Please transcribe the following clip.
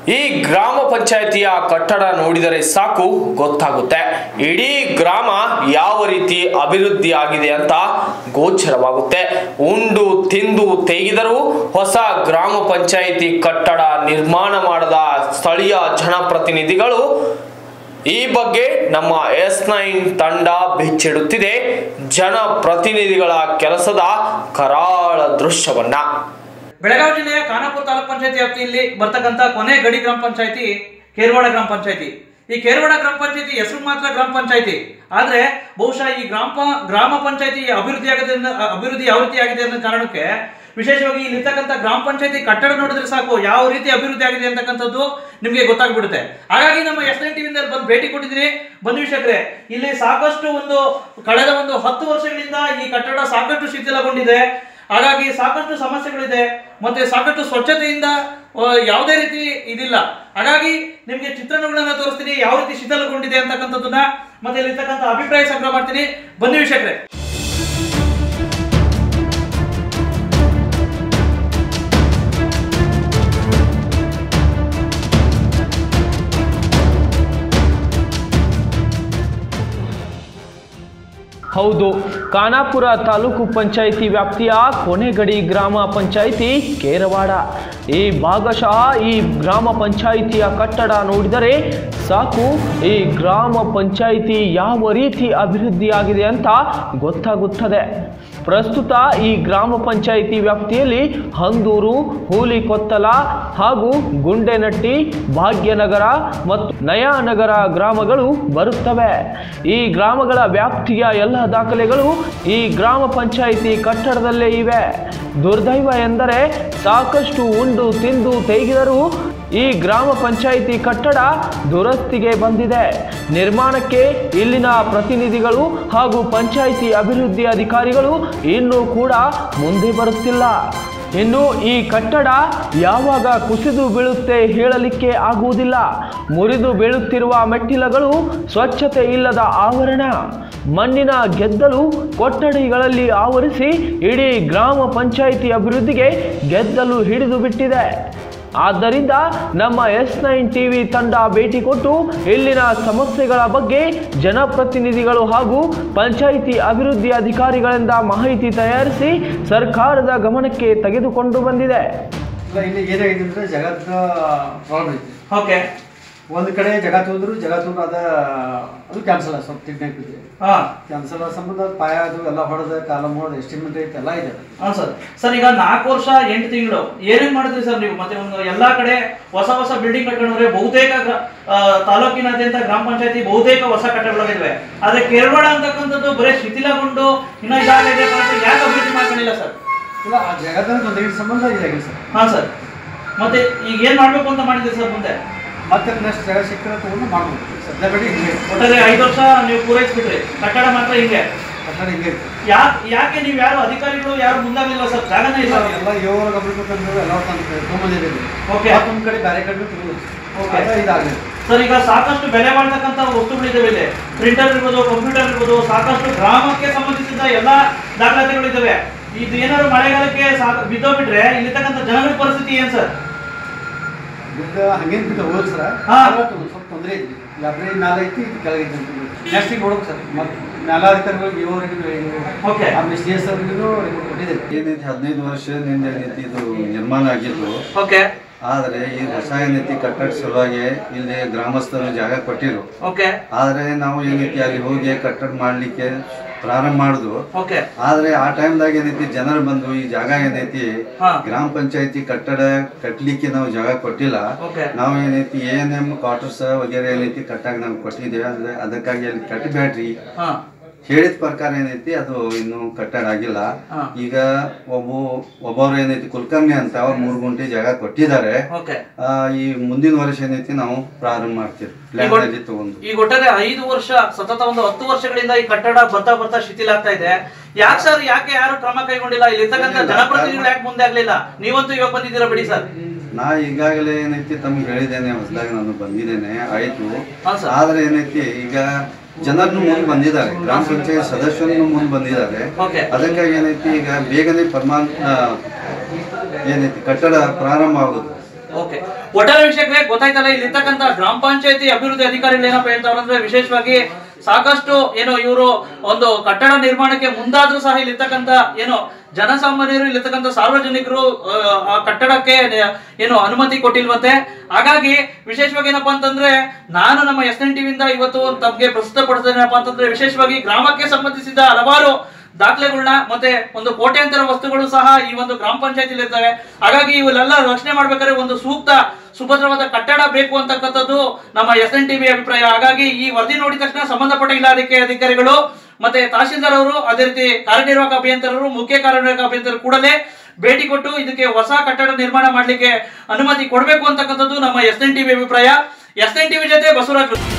ಈ ಗ್ರಾಮ ಪಂಚಾಯಿತಿಯ ಕಟ್ಟಡ ನೋಡಿದರೆ ಸಾಕು ಗೊತ್ತಾಗುತ್ತೆ ಇಡೀ ಗ್ರಾಮ ಯಾವ ರೀತಿ ಅಭಿವೃದ್ಧಿ ಆಗಿದೆ ಅಂತ ಗೋಚರವಾಗುತ್ತೆ ಉಂಡು ತಿಂದು ತೇಗಿದರೂ ಹೊಸ ಗ್ರಾಮ ಪಂಚಾಯಿತಿ ಕಟ್ಟಡ ನಿರ್ಮಾಣ ಮಾಡದ ಸ್ಥಳೀಯ ಜನಪ್ರತಿನಿಧಿಗಳು ಈ ಬಗ್ಗೆ ನಮ್ಮ ಎಸ್ ನೈನ್ ತಂಡ ಬೆಚ್ಚಿಡುತ್ತಿದೆ ಜನಪ್ರತಿನಿಧಿಗಳ ಕೆಲಸದ ಕರಾಳ ದೃಶ್ಯವನ್ನ ಬೆಳಗಾವಿ ಜಿಲ್ಲೆಯ ಖಾನಾಪುರ ತಾಲೂಕ್ ಪಂಚಾಯತಿ ವ್ಯಾಪ್ತಿಯಲ್ಲಿ ಬರ್ತಕ್ಕಂಥ ಕೊನೆ ಗಡಿ ಗ್ರಾಮ ಪಂಚಾಯತಿ ಕೇರವಾಡ ಗ್ರಾಮ ಪಂಚಾಯತಿ ಈ ಕೇರವಾಡ ಗ್ರಾಮ ಪಂಚಾಯತಿ ಹೆಸರು ಮಾತ್ರ ಗ್ರಾಮ ಪಂಚಾಯತಿ ಆದ್ರೆ ಬಹುಶಃ ಈ ಗ್ರಾಮ ಪ- ಗ್ರಾಮ ಪಂಚಾಯತಿ ಅಭಿವೃದ್ಧಿ ಆಗದೆ ಅಭಿವೃದ್ಧಿ ಯಾವ ರೀತಿ ಆಗಿದೆ ಅನ್ನೋ ಕಾರಣಕ್ಕೆ ವಿಶೇಷವಾಗಿ ಇಲ್ಲಿರ್ತಕ್ಕಂಥ ಗ್ರಾಮ ಪಂಚಾಯತಿ ಕಟ್ಟಡ ನೋಡಿದ್ರೆ ಸಾಕು ಯಾವ ರೀತಿ ಅಭಿವೃದ್ಧಿ ಆಗಿದೆ ಅಂತಕ್ಕಂಥದ್ದು ನಿಮಗೆ ಗೊತ್ತಾಗ್ಬಿಡುತ್ತೆ ಹಾಗಾಗಿ ನಮ್ಮ ಎಸ್ ಎನ್ ಟಿವಿಯಿಂದ ಬಂದು ಭೇಟಿ ಕೊಟ್ಟಿದ್ದೀನಿ ಬಂಧು ವೀಕ್ಷಕರೇ ಇಲ್ಲಿ ಸಾಕಷ್ಟು ಒಂದು ಕಳೆದ ಒಂದು ಹತ್ತು ವರ್ಷಗಳಿಂದ ಈ ಕಟ್ಟಡ ಸಾಕಷ್ಟು ಶಿಥಿಲಗೊಂಡಿದೆ ಹಾಗಾಗಿ ಸಾಕಷ್ಟು ಸಮಸ್ಯೆಗಳಿದೆ ಮತ್ತೆ ಸಾಕಷ್ಟು ಸ್ವಚ್ಛತೆಯಿಂದ ಆ, ಯಾವುದೇ ರೀತಿ ಇದಿಲ್ಲ ಹಾಗಾಗಿ ನಿಮಗೆ ಚಿತ್ರಣಗಳನ್ನ ತೋರಿಸ್ತೀನಿ ಯಾವ ರೀತಿ ಶಿಥಿಲಗೊಂಡಿದೆ ಅಂತಕ್ಕಂಥದ್ದನ್ನ ಮತ್ತೆ ಇಲ್ಲಿರ್ತಕ್ಕಂಥ ಅಭಿಪ್ರಾಯ ಸಂಗ್ರಹ ಮಾಡ್ತೀನಿ ಬನ್ನಿ ವೀಕ್ಷಕರೇ ಹೌದು ಖಾನಾಪುರ ತಾಲೂಕು ಪಂಚಾಯಿತಿ ವ್ಯಾಪ್ತಿಯ ಕೊನೆಗಡಿ ಗ್ರಾಮ ಪಂಚಾಯಿತಿ ಕೇರವಾಡ ಈ ಭಾಗಶಃ ಈ ಗ್ರಾಮ ಪಂಚಾಯಿತಿಯ ಕಟ್ಟಡ ನೋಡಿದರೆ ಸಾಕು ಈ ಗ್ರಾಮ ಪಂಚಾಯಿತಿ ಯಾವ ರೀತಿ ಅಭಿವೃದ್ಧಿಯಾಗಿದೆ ಅಂತ ಗೊತ್ತಾಗುತ್ತದೆ ಪ್ರಸ್ತುತ ಈ ಗ್ರಾಮ ಪಂಚಾಯಿತಿ ವ್ಯಾಪ್ತಿಯಲ್ಲಿ ಹಂದೂರು ಹೂಲಿಕೊತ್ತಲ ಹಾಗೂ ಗುಂಡೆನಟ್ಟಿ ಭಾಗ್ಯನಗರ ಮತ್ತು ನಯಾನಗರ ಗ್ರಾಮಗಳು ಬರುತ್ತವೆ ಈ ಗ್ರಾಮಗಳ ವ್ಯಾಪ್ತಿಯ ಎಲ್ಲ ದಾಖಲೆಗಳು ಈ ಗ್ರಾಮ ಪಂಚಾಯಿತಿ ಕಟ್ಟಡದಲ್ಲೇ ಇವೆ ದುರ್ದೈವ ಎಂದರೆ ಸಾಕಷ್ಟು ಉಂಡು ತಿಂದು ತೇಗಿದರೂ ಈ ಗ್ರಾಮ ಪಂಚಾಯಿತಿ ಕಟ್ಟಡ ದುರಸ್ತಿಗೆ ಬಂದಿದೆ ನಿರ್ಮಾಣಕ್ಕೆ ಇಲ್ಲಿನ ಪ್ರತಿನಿಧಿಗಳು ಹಾಗೂ ಪಂಚಾಯಿತಿ ಅಭಿವೃದ್ಧಿ ಅಧಿಕಾರಿಗಳು ಇನ್ನೂ ಕೂಡ ಮುಂದೆ ಬರುತ್ತಿಲ್ಲ ಇನ್ನು ಈ ಕಟ್ಟಡ ಯಾವಾಗ ಕುಸಿದು ಬೀಳುತ್ತೆ ಹೇಳಲಿಕ್ಕೆ ಆಗುವುದಿಲ್ಲ ಮುರಿದು ಬೀಳುತ್ತಿರುವ ಮೆಟ್ಟಿಲಗಳು ಸ್ವಚ್ಛತೆ ಇಲ್ಲದ ಆವರಣ ಮಣ್ಣಿನ ಗೆದ್ದಲು ಕೊಠಡಿಗಳಲ್ಲಿ ಆವರಿಸಿ ಇಡೀ ಗ್ರಾಮ ಪಂಚಾಯಿತಿ ಅಭಿವೃದ್ಧಿಗೆ ಗೆದ್ದಲು ಹಿಡಿದು ಬಿಟ್ಟಿದೆ ಆದ್ದರಿಂದ ನಮ್ಮ ಎಸ್ ನೈನ್ ಟಿವಿ ತಂಡ ಭೇಟಿ ಕೊಟ್ಟು ಇಲ್ಲಿನ ಸಮಸ್ಯೆಗಳ ಬಗ್ಗೆ ಜನಪ್ರತಿನಿಧಿಗಳು ಹಾಗೂ ಪಂಚಾಯಿತಿ ಅಭಿವೃದ್ಧಿ ಅಧಿಕಾರಿಗಳಿಂದ ಮಾಹಿತಿ ತಯಾರಿಸಿ ಸರ್ಕಾರದ ಗಮನಕ್ಕೆ ತೆಗೆದುಕೊಂಡು ಬಂದಿದೆ ಇಲ್ಲ ಇಲ್ಲಿ ಏನಾಗಿದೆ ಅಂದ್ರೆ ಜಗತ್ತ ಪ್ರಾಬ್ಲಮ್ ಐತಿ ಓಕೆ ಒಂದು ಕಡೆ ಜಗತ್ ಹೋದ್ರು ಜಗತ್ ಹೋದ್ರು ಅದ ಅದು ಕ್ಯಾನ್ಸಲ್ ಸ್ವಲ್ಪ ಟ್ರೀಟ್ಮೆಂಟ್ ಇದೆ ಹಾ ಕ್ಯಾನ್ಸಲ್ ಸಂಬಂಧ ಪಾಯ ಅದು ಎಲ್ಲ ಹೊಡೆದ ಕಾಲಮ್ ಹೊಡೆದ ಎಸ್ಟಿಮೇಟ್ ಐತೆ ಎಲ್ಲ ಇದೆ ಅದು. ಹಾ ಸರ್ ಸರ್ ಈಗ ನಾಲ್ಕು ವರ್ಷ ಎಂಟು ತಿಂಗಳು ಏನೇನ್ ಮಾಡಿದ್ರಿ ಸರ್ ನೀವು ಮತ್ತೆ ಒಂದು ಎಲ್ಲಾ ಕಡೆ ಹೊಸ ಹೊಸ ಬಿಲ್ಡಿಂಗ್ ಕಟ್ಕೊಂಡ್ರೆ ಬಹುತೇಕ ಗ್ರ- ಆ, ತಾಲೂಕಿನಾದ್ಯಂತ ಗ್ರಾಮ ಪಂಚಾಯತಿ ಬಹುತೇಕ ಹೊಸ ಕಟ್ಟಡಗಳಿವೆ ಆದ್ರೆ ಕೇರಳ ಅಂತಕ್ಕಂಥದ್ದು ಬರೀ ಶಿಥಿಲಗೊಂಡು ಇನ್ನ ಇದಾಗಿದೆ ಅಂತ ಯಾಕೆ ಅಭಿವೃದ್ಧಿ ಮಾಡ್ಕೊಂಡಿಲ್ಲ ಸರ್ ಇಲ್ಲ ಆ ಜಗತ್ತಿನ ತೊಂದರೆ ಸಂಬಂಧ ಇದಾಗಿದೆ ಸರ್ ಹಾ ಸರ್ ಮತ್ತೆ ಈಗ ಏನ್ ಮಾಡ್ಬೇಕು ಅಂತ ಮಾಡಿದ್ರಿ ಸರ್ ಮುಂದೆ ಮತ್ತೆ ನೆಕ್ಸ್ಟ್ ಜಗ ಸಿಕ್ಕರೆ ತಗೊಂಡು ಮಾಡ್ಬೋದು ಸದ್ಯ ಬಡಿ ಹಿಂಗೆ ಒಟ್ಟಾರೆ ಐದು ವರ್ಷ ನೀವು ಪೂರೈಸ್ಬಿಟ್ರಿ ಕಟ್ಟಡ ಮಾತ್ರ ಹಿಂಗೆ ಕಟ್ಟಡ ಹಿಂಗೆ ಐತಿ ಯಾಕೆ ಯಾಕೆ ನೀವು ಯಾರು ಅಧಿಕಾರಿಗಳು ಯಾರು ಮುಂದಾಗಲಿಲ್ಲ ಸರ್ ಜಾಗನೇ ಇಲ್ಲ ಎಲ್ಲ ಎಲ್ಲ ಏಳು ಗಮನಕ್ಕೆ ತಂದು ಎಲ್ಲ ತಂದು ತೊಗೊಂಬಂದಿದ್ದೀವಿ Okay. ಮತ್ತೊಂದು ಕಡೆ ಬೇರೆ ಕಡೆ ತಗೊಂಡು Okay. ಅದ ಇದಾಗಲಿಲ್ಲ ಸರ್ ಈಗ ಸಾಕಷ್ಟು ಬೆಲೆ ಬಾಳ್ತಕ್ಕಂಥ ವಸ್ತುಗಳಿದ್ದಾವೆ ಇಲ್ಲಿ ಪ್ರಿಂಟರ್ ಇರ್ಬೋದು ಕಂಪ್ಯೂಟರ್ ಇರ್ಬೋದು ಸಾಕಷ್ಟು ಗ್ರಾಮಕ್ಕೆ ಸಂಬಂಧಿಸಿದ ಎಲ್ಲ ದಾಖಲಾತಿಗಳಿದ್ದಾವೆ ಇದು ಏನಾದ್ರು ಮಳೆಗಾಲಕ್ಕೆ ಸಾಕು ಬಿದ್ದೋಗ್ಬಿಟ್ರೆ ಇಲ್ಲಿರ್ತಕ್ಕಂಥ ಜನಗಳ ಪರಿಸ್ಥಿತಿ ಏನ್ ಸರ್ ಬಿದ್ದ ಹಂಗೇನು ಬಿದ್ದ ಹೋದ್ರು ಸರ್ ಹಾ. ಅವತ್ತು ಸ್ವಲ್ಪ ತೊಂದರೆ ಐತಿ ಲೈಬ್ರರಿ ಮ್ಯಾಲೆ ಐತಿ ಇದು ಕೆಳಗೈತಿ ಅಂತ ನೆಕ್ಸ್ಟ್ ಈಗ ನೋಡ್ಬೇಕು ಸರ್ ಮತ್ತೆ ಮೇಲಾಧಿಕಾರಿಗಳಿಗೆ ಇವರಿಗೆ Okay. ಆಮೇಲೆ ಸಿ ಎಸ್ ಅವ್ರಿಗೂ ರಿಪೋರ್ಟ್ ಕೊಟ್ಟಿದ್ದೇವೆ ಏನೈತಿ ಹದಿನೈದು ವರ್ಷದಿಂದ ಏನೈತಿ ಇದು ನಿರ್ಮಾಣ ಆಗಿದ್ದು ಓಕೆ ಆದರೆ ಈ ಹೊಸ ಏನೈತಿ ಕಟ್ಟಡ ಸಲುವಾಗಿ ಇಲ್ಲಿ ಗ್ರಾಮಸ್ಥರು ಜಾಗ ಕೊಟ್ಟಿರು ಓಕೆ ಆದರೆ ನಾವು ಏನೈತಿ ಅಲ್ಲಿ ಹೋಗಿ ಕಟ್ಟಡ ಮಾಡಲಿಕ್ಕೆ ಪ್ರಾರಂಭ ಮಾಡುದು ಓಕೆ ಆದರೆ ಆ ಟೈಮ್ದಾಗ ಏನೈತಿ ಜನರು ಬಂದು ಈ ಜಾಗ ಏನೈತಿ ಹಾ. ಗ್ರಾಮ ಪಂಚಾಯತಿ ಕಟ್ಟಡ ಕಟ್ಟಲಿಕ್ಕೆ ನಾವು ಜಾಗ ಕೊಟ್ಟಿಲ್ಲ ಓಕೆ ನಾವು ಏನೈತಿ ಎ ಎನ್ ಎಮ್ ಕ್ವಾರ್ಟರ್ಸ್ ವಗೇರೆ ಏನೈತಿ ಕಟ್ಟಾಗ ನಾವು ಕೊಟ್ಟಿದ್ದೇವೆ ಅಂದ್ರೆ ಅದಕ್ಕಾಗಿ ಅಲ್ಲಿ ಕಟ್ಟಬೇಡ್ರಿ ಹಾ ಹೇಳಿದ ಪ್ರಕಾರ ಏನೈತಿ ಅದು ಇನ್ನು ಕಟ್ಟಡ ಆಗಿಲ್ಲ ಹಾ. ಈಗ ಒಬ್ಬ ಒಬ್ಬರು ಏನೈತಿ ಕುಲಕರ್ಣಿ ಅಂತ ಅವ್ರು ಮೂರು ಗುಂಟೆ ಜಾಗ ಕೊಟ್ಟಿದ್ದಾರೆ ಓಕೆ ಆ, ಈ ಮುಂದಿನ ವರ್ಷ ಏನೈತಿ ನಾವು ಪ್ರಾರಂಭ ಮಾಡ್ತೀವಿ ಪ್ಲಾನ್ ಅಲ್ಲಿ ತಗೊಂಡು ಈಗ ಒಟ್ಟಾರೆ ಐದು ವರ್ಷ ಸತತ ಒಂದು ಹತ್ತು ವರ್ಷಗಳಿಂದ ಈ ಕಟ್ಟಡ ಬರ್ತಾ ಬರ್ತಾ ಶಿಥಿಲ ಆಗ್ತಾ ಇದೆ ಯಾಕೆ ಸರ್ ಯಾಕೆ ಯಾರು ಕ್ರಮ ಕೈಗೊಂಡಿಲ್ಲ ಇಲ್ಲಿರ್ತಕ್ಕಂಥ ಜನಪ್ರತಿನಿಧಿಗಳು ಯಾಕೆ ಮುಂದೆ ಆಗ್ಲಿಲ್ಲ ನೀವಂತೂ ಇವಾಗ ಬಂದಿದ್ದೀರಾ ಬಿಡಿ ಸರ್ ನಾ ಈಗಾಗಲೇ ಏನೈತಿ ತಮ್ಗೆ ಹೇಳಿದ್ದೇನೆ ಹೊಸದಾಗಿ ನಾನು ಬಂದಿದ್ದೇನೆ ಆಯ್ತು ಹಾ, ಸರ್. ಆದ್ರೆ ಏನೈತಿ ಈಗ ಜನರನ್ನು ಮುಂದೆ ಬಂದಿದ್ದಾರೆ ಗ್ರಾಮ ಪಂಚಾಯತ್ ಸದಸ್ಯರನ್ನು ಮುಂದೆ ಬಂದಿದ್ದಾರೆ Okay. ಅದಕ್ಕಾಗಿ ಏನೈತಿ ಈಗ ಬೇಗನೆ ಪರ್ಮಾನ್ ಆ, ಏನೈತಿ ಕಟ್ಟಡ ಪ್ರಾರಂಭ ಆಗುತ್ತೆ ಓಕೆ ಒಟ್ಟಾರೆ ವೀಕ್ಷಕರೇ ಗೊತ್ತಾಯ್ತಲ್ಲ ಇಲ್ಲಿರ್ತಕ್ಕಂಥ ಗ್ರಾಮ ಪಂಚಾಯತಿ ಅಭಿವೃದ್ಧಿ ಅಧಿಕಾರಿಗಳು ಏನಪ್ಪ ಹೇಳ್ತಾವ್ರೆ ಅಂದ್ರೆ ವಿಶೇಷವಾಗಿ ಸಾಕಷ್ಟು ಏನು ಇವರು ಒಂದು ಕಟ್ಟಡ ನಿರ್ಮಾಣಕ್ಕೆ ಮುಂದಾದ್ರೂ ಸಹ ಇಲ್ಲಿರ್ತಕ್ಕಂಥ ಏನು ಜನಸಾಮಾನ್ಯರು ಇಲ್ಲಿರ್ತಕ್ಕಂಥ ಸಾರ್ವಜನಿಕರು ಆ, ಆ ಕಟ್ಟಡಕ್ಕೆ ನೆ- ಏನು ಅನುಮತಿ ಕೊಟ್ಟಿಲ್ವಂತೆ ಹಾಗಾಗಿ ವಿಶೇಷವಾಗಿ ಏನಪ್ಪಾ ಅಂತಂದ್ರೆ ನಾನು ನಮ್ಮ ಎಸ್ ಎನ್ ಟಿವಿಯಿಂದ ಇವತ್ತು ತಮಗೆ ಪ್ರಸ್ತುತಪಡಿಸ್ತೇನಪ್ಪ ಅಂತಂದ್ರೆ ವಿಶೇಷವಾಗಿ ಗ್ರಾಮಕ್ಕೆ ಸಂಬಂಧಿಸಿದ ಹಲವಾರು ದಾಖಲೆಗಳನ್ನ ಮತ್ತೆ ಒಂದು ಕೋಟ್ಯಾಂತರ ವಸ್ತುಗಳು ಸಹ ಈ ಒಂದು ಗ್ರಾಮ ಪಂಚಾಯತಿಲಿ ಇರ್ತವೆ ಹಾಗಾಗಿ ಇವೆಲ್ಲ ರಕ್ಷಣೆ ಮಾಡ್ಬೇಕಾದ್ರೆ ಒಂದು ಸೂಕ್ತ ಸುಭದ್ರವಾದ ಕಟ್ಟಡ ಬೇಕು ಅಂತಕ್ಕಂಥದ್ದು ನಮ್ಮ ಎಸ್ ಎನ್ ಟಿವಿ ಅಭಿಪ್ರಾಯ ಹಾಗಾಗಿ ಈ ವರದಿ ನೋಡಿದ ತಕ್ಷಣ ಸಂಬಂಧಪಟ್ಟ ಇಲಾಖೆ ಅಧಿಕಾರಿಗಳು ಮತ್ತೆ ತಹಶೀಲ್ದಾರ್ ಅವರು ಅದೇ ರೀತಿ ಕಾರ್ಯನಿರ್ವಾಹಕ ಅಭಿಯಂತರರು ಮುಖ್ಯ ಕಾರ್ಯನಿರ್ವಾಹಕ ಅಭಿಯಂತರರು ಕೂಡಲೇ ಭೇಟಿ ಕೊಟ್ಟು ಇದಕ್ಕೆ ಹೊಸ ಕಟ್ಟಡ ನಿರ್ಮಾಣ ಮಾಡ್ಲಿಕ್ಕೆ ಅನುಮತಿ ಕೊಡಬೇಕು ಅಂತಕ್ಕಂಥದ್ದು ನಮ್ಮ ಎಸ್ ಎನ್ ಟಿವಿ ಅಭಿಪ್ರಾಯ ಎಸ್ ಎನ್ ಟಿವಿ ಜೊತೆ ಬಸವರಾಜ್